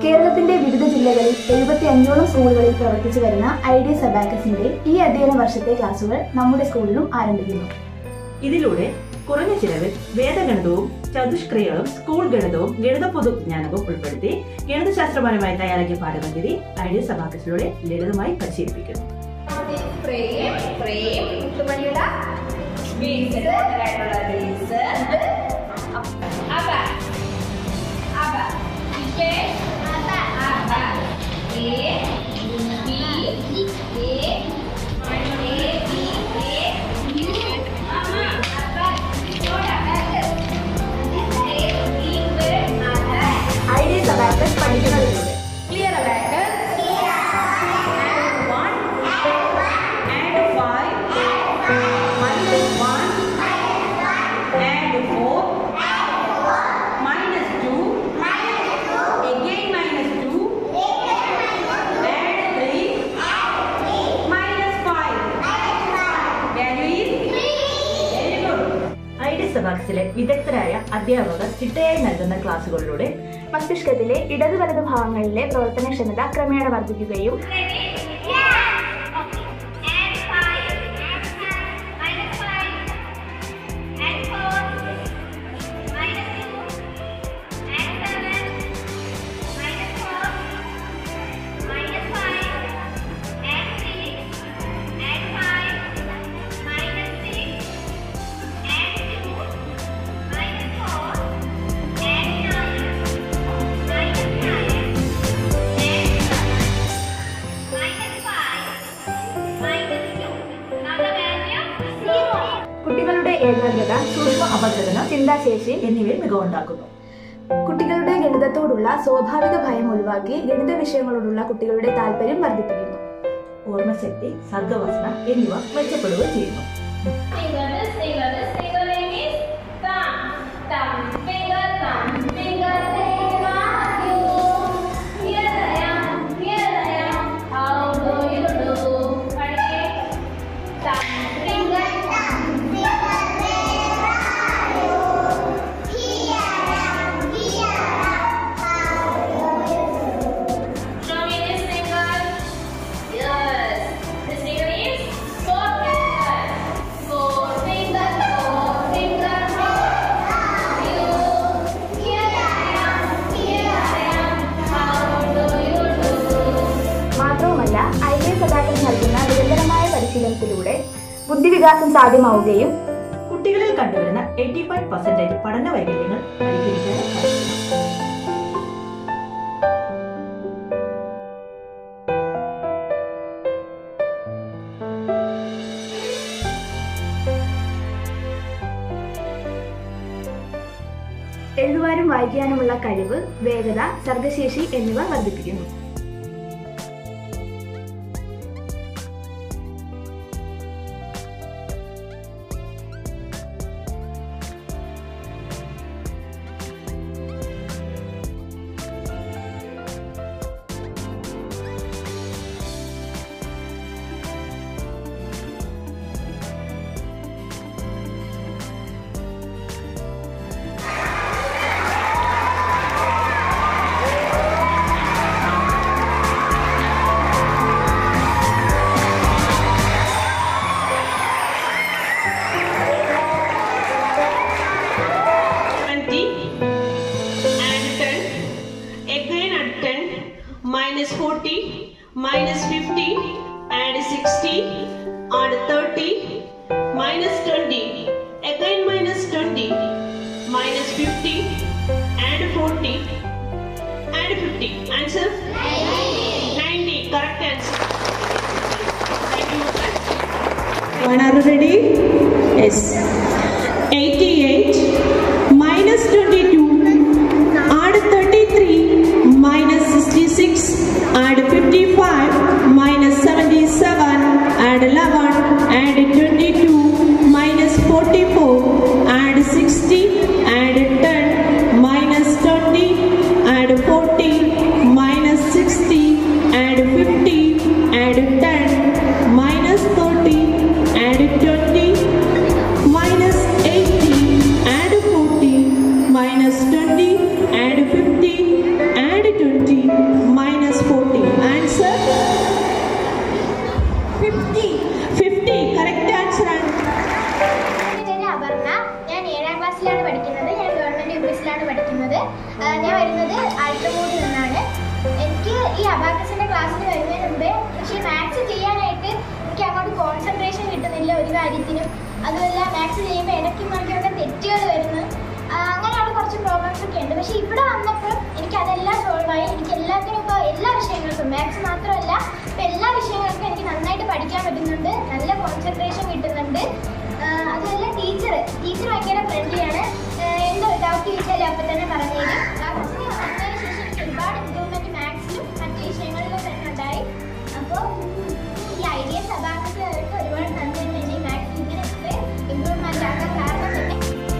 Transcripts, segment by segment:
കേരളത്തിന്റെ വിവിധ ജില്ലകളിൽ എഴുപത്തി അഞ്ചോളം സ്കൂളുകളിൽ പ്രവർത്തിച്ചു വരുന്ന ഐ ഡി സബാക്കസിന്റെ ഈ അധ്യയന വർഷത്തെ ക്ലാസുകൾ നമ്മുടെ സ്കൂളിലും ആരംഭിക്കുന്നു ഇതിലൂടെ കുറഞ്ഞ ചിലവിൽ വേദഗണിതവും ചതുഷ്ക്രിയകളും സ്കൂൾ ഗണിതവും ഗണിത പൊതുജ്ഞാനവും ഉൾപ്പെടുത്തി ഗണിതശാസ്ത്രപരമായി തയ്യാറാക്കിയ പാഠപദ്ധതി ഐ ഡി സബാക്കസിലൂടെ ലളിതമായി പരിശീലിപ്പിക്കുന്നു ഫ്രെയിം ഫ്രെയിം മുത്തുമണിയുടെ ബീസ് ആയിട്ടുള്ള ബീസ് അബ അബ ഇപ്പേ അബ അബ എ ബി എ എ ബി എ യു അമ്മ അബ ഓട ബാക്ക് എ ബി അബ ഐ ഡി സബാക്കസ് പഠിക്കുന്നതിലൂടെ clear back one and five minus one and four minus two again minus two add three minus five value is very good I D സബാക്സിലെ വിദഗ്ധരായ അധ്യാപകർ ചിട്ടയായി നൽകുന്ന ക്ലാസുകളിലൂടെ മസ്തിഷ്കത്തിലെ ഇടത് വലത് ഭാഗങ്ങളിലെ പ്രവർത്തനക്ഷമത ക്രമേണ വർദ്ധിക്കുകയും Ready? Yeah! And five. Minus five. And four. Minus two. And seven. Minus four. Minus five. And six. And five. Minus six. And two. Minus four. And nine. Minus nine. And minus five, minus two. Now the value zero. കുട്ടികളുടെ ഏകാഗ്രത സൂക്ഷ്മ അപഗ്രഥനം ചിന്താശേഷി എന്നിവയിൽ മികവുണ്ടാക്കുന്നു കുട്ടികളുടെ ഗണിതത്തോടുള്ള സ്വാഭാവിക ഭയം ഒഴിവാക്കി ഗണിത വിഷയങ്ങളോടുള്ള കുട്ടികളുടെ താല്പര്യം വർദ്ധിപ്പിക്കുന്നു ഓർമ്മശക്തി സർഗവസന എന്നിവ മെച്ചപ്പെടുകയും ചെയ്യുന്നു Finger, this finger, this finger name is thumb. Thumb, finger, thumb, finger, finger. You. Here I am, here I am. How do you do? പഠിക്കേ. Thumb, finger, thumb, finger, where are you? Here I am, here I am. How do you do? Show me this finger. Yes. This finger is four finger. Four finger, four finger. You. Here I am, here I am. How do you do? മാത്രവുമല്ല I D സദാക്കൽ നൽകുന്ന നിരന്തരമായ പരിശീലനത്തിലൂടെ ബുദ്ധിവികാസം സാധ്യമാവുകയും കുട്ടികളിൽ കണ്ടുവരുന്ന eighty five percentage പഠന വൈകല്യങ്ങൾ പരിഹരിക്കാൻ കഴിയും എഴുതുവാനും വായിക്കാനുമുള്ള കഴിവ് വേഗത സർഗശേഷി എന്നിവ വർദ്ധിപ്പിക്കുന്നു twenty and ten again at ten minus forty minus fifty and sixty and thirty minus twenty again minus twenty minus fifty and forty and fifty answer ninety correct answer thank you One are you ready? Yes. 88 minus 22 add 33 minus 66 add 55 minus 77 add 11 add 22 minus 44 add 60 add 10 minus 20 add 40 minus 60 add 50 add 10 minus 30 add 20 minus 80 add 40 minus 20 add 50 add 20 ആ, ഞാൻ വരുന്നത് ആഴ്ചമൂടിൽ നിന്നാണ് എനിക്ക് ഈ അബാക്കസിന്റെ ക്ലാസ്സിന് വരുന്നതിന് മുമ്പേ പക്ഷേ മാത്സ് ചെയ്യാനായിട്ട് എനിക്ക് അങ്ങോട്ട് കോൺസെൻട്രേഷൻ കിട്ടുന്നില്ല ഒരു കാര്യത്തിനും അതുമല്ല മാത്സ് ചെയ്യുമ്പോൾ ഇടയ്ക്കും മറിക്കൊക്കെ തെറ്റുകൾ വരുന്നു ആ, അങ്ങനെയുള്ള കുറച്ച് പ്രോബ്ലംസ് ഒക്കെ ഉണ്ട് പക്ഷേ ഇവിടെ വന്നപ്പോൾ എനിക്ക് അതെല്ലാം സോൾവ് ആയി എനിക്ക് എല്ലാത്തിനും ഇപ്പോൾ എല്ലാ വിഷയങ്ങൾക്കും മാത്സ് മാത്രമല്ല ഇപ്പോൾ എല്ലാ വിഷയങ്ങൾക്കും എനിക്ക് നന്നായിട്ട് പഠിക്കാൻ പറ്റുന്നുണ്ട് നല്ല കോൺസെൻട്രേഷൻ കിട്ടുന്നുണ്ട് ആ, അതുമല്ല ടീച്ചർ ടീച്ചർ ഭയങ്കര ഫ്രണ്ട്ലിയാണ് എന്തോ ഡൗട്ട് ചോദിച്ചാലും അപ്പം തന്നെ പറഞ്ഞു തരും ആ ക്ലാസ്സിന് വന്നതിന് ശേഷം എനിക്ക് ഒരുപാട് ഇമ്പ്രൂവ്മെന്റ് മാത്സിലും മറ്റു വിഷയങ്ങളിലും തന്നെ ഉണ്ടായി അപ്പോൾ ഈ ഐഡിയസ് അബാക്കസുകാർക്ക് ഒരുപാട് നന്ദി ഉണ്ട് എന്നെ ഈ മാത്സ് ഇങ്ങനെ ഇത്രയും ഇമ്പ്രൂവ്മെന്റ് ആക്കാൻ കാരണം തന്നെ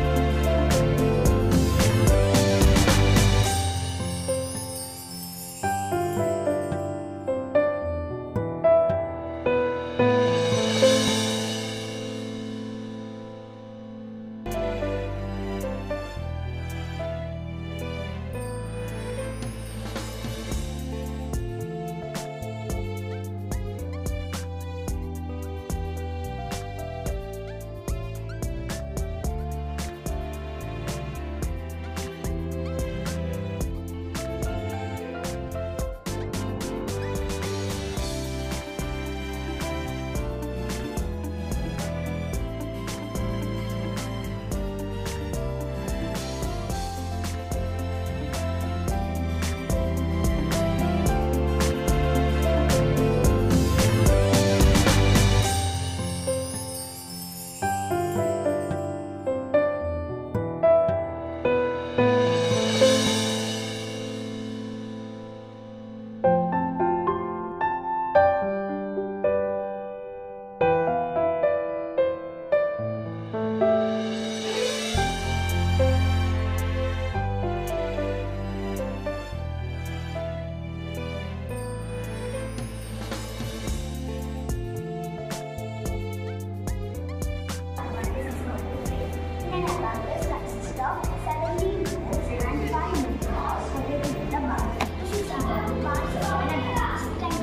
And abacus consists of 17 rules and 5 numerals separated with the bar. This is about the parts of an abacus. Thank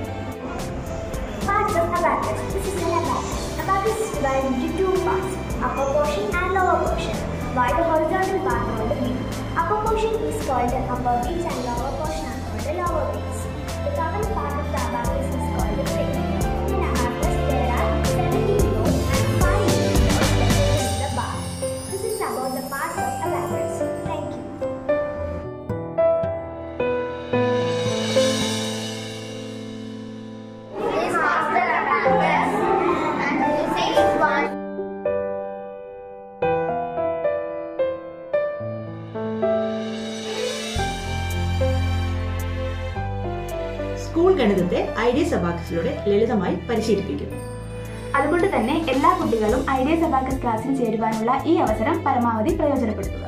you. Parts of abacus. This is an abacus. Abacus is divided into two parts, upper portion and lower portion. While the horizontal part called the beam. Upper portion is called the upper beams and lower portion are called the lower beams. The common part of the abacus is called the frame. In an abacus, there are 17 rows and 5 numerals separated with the bar. This is about the parts of abacus. Thank you. This is the abacus and this is one. School ഗണിതത്തെ ideas അബാക്കസിലൂടെ ലളിതമായി പരിശീലിപ്പിക്കുന്നു അതുകൊണ്ട് തന്നെ എല്ലാ കുട്ടികളും ideas abacus ക്ലാസ്സിൽ ചേരുവാനുള്ള ഈ അവസരം പരമാവധി പ്രയോജനപ്പെടുത്തുക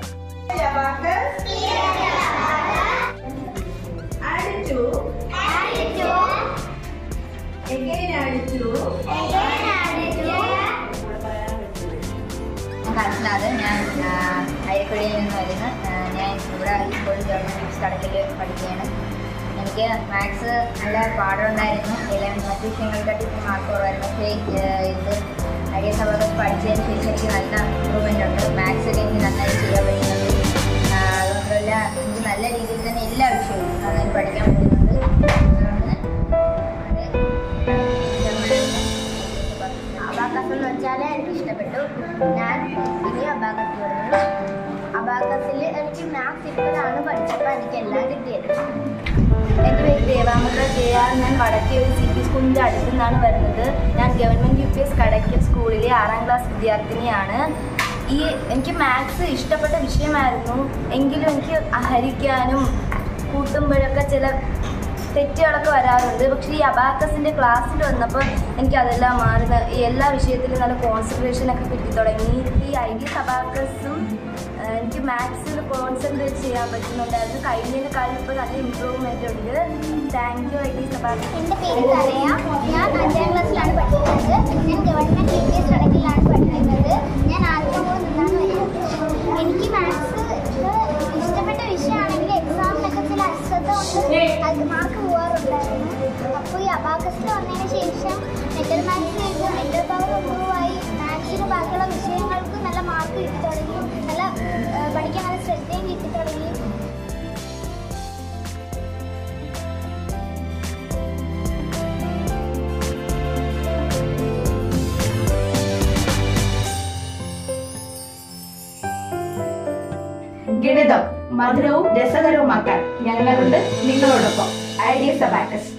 ഞാൻ കാണിച്ചത് ഞാൻ അയക്കുഴിയിൽ നിന്ന് വരുന്നു ആ, ഞാൻ ഇവിടെ സ്കൂൾ ഗവൺമെൻറ് കടക്കിൽ പഠിക്കുകയാണ് എനിക്ക് മാത്സ് നല്ല പാടുണ്ടായിരുന്നു ഇലവൻ മറ്റു വിഷയങ്ങൾക്കാട്ടി ഇപ്പോൾ മാർക്ക് കുറവായിരുന്നു പക്ഷേ ആ, ഇത് ഐഡിയ സഭകൾ പഠിച്ചതിന് ശേഷം എനിക്ക് നല്ല ഇമ്പ്രൂവ്മെൻ്റ് ഉണ്ട് മാത്സിൽ എനിക്ക് നന്നായി ചെയ്യാൻ പറ്റുന്നുണ്ട് ആ, അതുകൊണ്ടല്ല എനിക്ക് നല്ല രീതിയിൽ തന്നെ എല്ലാ വിഷയവും നന്നായി പഠിക്കാൻ പറ്റുന്നുണ്ട് അതുകൊണ്ട് അബാക്കസ് എന്ന് വെച്ചാൽ എനിക്ക് ഇഷ്ടപ്പെട്ടു ഞാൻ ഇനി അബാക്കസ് വരുന്നു അബാക്കസിൽ എനിക്ക് മാത്സ് ഇപ്പോഴാണ് പഠിച്ചപ്പോൾ എനിക്ക് എല്ലാം കിട്ടിയത് എൻ്റെ പേര് ദേവാമൃത ജയാർ ഞാൻ വടക്കേ ഒരു സി പി സ്കൂളിൻ്റെ അടുത്തു നിന്നാണ് വരുന്നത് ഞാൻ ഗവൺമെൻറ് യു പി എസ് കടയ്ക്കൽ സ്കൂളിലെ ആറാം ക്ലാസ് വിദ്യാർത്ഥിനിയാണ് ഈ എനിക്ക് മാത്സ് ഇഷ്ടപ്പെട്ട വിഷയമായിരുന്നു എങ്കിലും എനിക്ക് ഹരിക്കാനും കൂട്ടുമ്പോഴൊക്കെ ചില തെറ്റുകളൊക്കെ വരാറുണ്ട് പക്ഷേ ഈ അബാക്കസിൻ്റെ ക്ലാസ്സിൽ വന്നപ്പോൾ എനിക്ക് അതെല്ലാം മാറുന്ന ഈ എല്ലാ വിഷയത്തിലും നല്ല കോൺസെൻട്രേഷൻ ഒക്കെ കിട്ടി തുടങ്ങി ഈ ഐ ഡി അബാക്കസും ഏഹ് എനിക്ക് മാത്സിൽ കോൺസെൻട്രേറ്റ് ചെയ്യാൻ പറ്റുന്നുണ്ടായിരുന്നു കഴിഞ്ഞതിനെക്കാളും ഇപ്പോൾ നല്ല ഇമ്പ്രൂവ്മെൻ്റ് ഉണ്ട് താങ്ക് യു ഐ ഡി സബാക്കസ് എൻ്റെ പേര് തലയ ഞാൻ അഞ്ചാം ക്ലാസ്സിലാണ് പഠിക്കുന്നത് ഞാൻ ഗവൺമെൻറ് യു പി എസ് കടക്കിലാണ് പഠിക്കുന്നത് ഞാൻ ആലപ്പുഴയിൽ നിന്നാണ് വരുന്നത് എനിക്ക് മാത്സ് ഇഷ്ടപ്പെട്ട വിഷയമാണെങ്കിൽ എക്സാമിനൊക്കെ ചില അശ്രദ്ധ കൊണ്ട് അത് മാർക്ക് പോകാറുണ്ടായിരുന്നു അപ്പോൾ ഈ അബാക്കസിൽ വന്നതിന് ശേഷം മെറ്റൽ മാത്സ് ചെയ്ത് മെറ്റൽ പവർ ഇമ്പ്രൂവ് ആയി മാത്സിന് ബാക്കിയുള്ള വിഷയങ്ങൾക്ക് നല്ല മാർക്ക് കിട്ടി തുടങ്ങി നല്ല ആ, പഠിക്കാൻ നല്ല ശ്രദ്ധയും കിട്ടി തുടങ്ങി ഗണിതം മധുരവും രസകരവുമാക്കാൻ ഞങ്ങളുണ്ട് നിങ്ങളോടൊപ്പം ഐഡിയസ് അബാക്കസ്